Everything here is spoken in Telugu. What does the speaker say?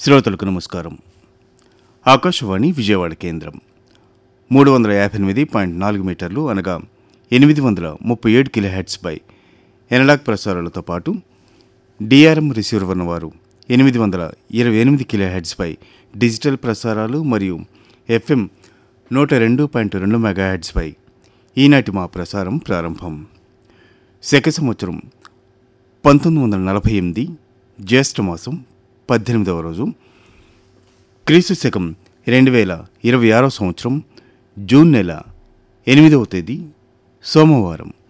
శ్రోతలకు నమస్కారం ఆకాశవాణి విజయవాడ కేంద్రం మూడు వందల యాభై ఎనిమిది పాయింట్ నాలుగు మీటర్లు అనగా ఎనిమిది వందల ముప్పై ఏడు కిలో హెడ్స్పై ఎనలాగ్ ప్రసారాలతో పాటు డిఆర్ఎం రిసీవర్ ఉన్నవారు ఎనిమిది వందల ఇరవై ఎనిమిది కిలో హెడ్స్పై డిజిటల్ ప్రసారాలు మరియు ఎఫ్ఎం నూట రెండు పాయింట్ రెండు మెగా హెడ్స్పై ఈనాటి మా ప్రసారం ప్రారంభం శక సంవత్సరం పంతొమ్మిది వందల నలభై ఎనిమిది జ్యేష్ఠ మాసం పద్దెనిమిదవ రోజు క్రీస్తు శకం రెండు వేల ఇరవై ఆరో సంవత్సరం జూన్ నెల ఎనిమిదవ తేదీ సోమవారం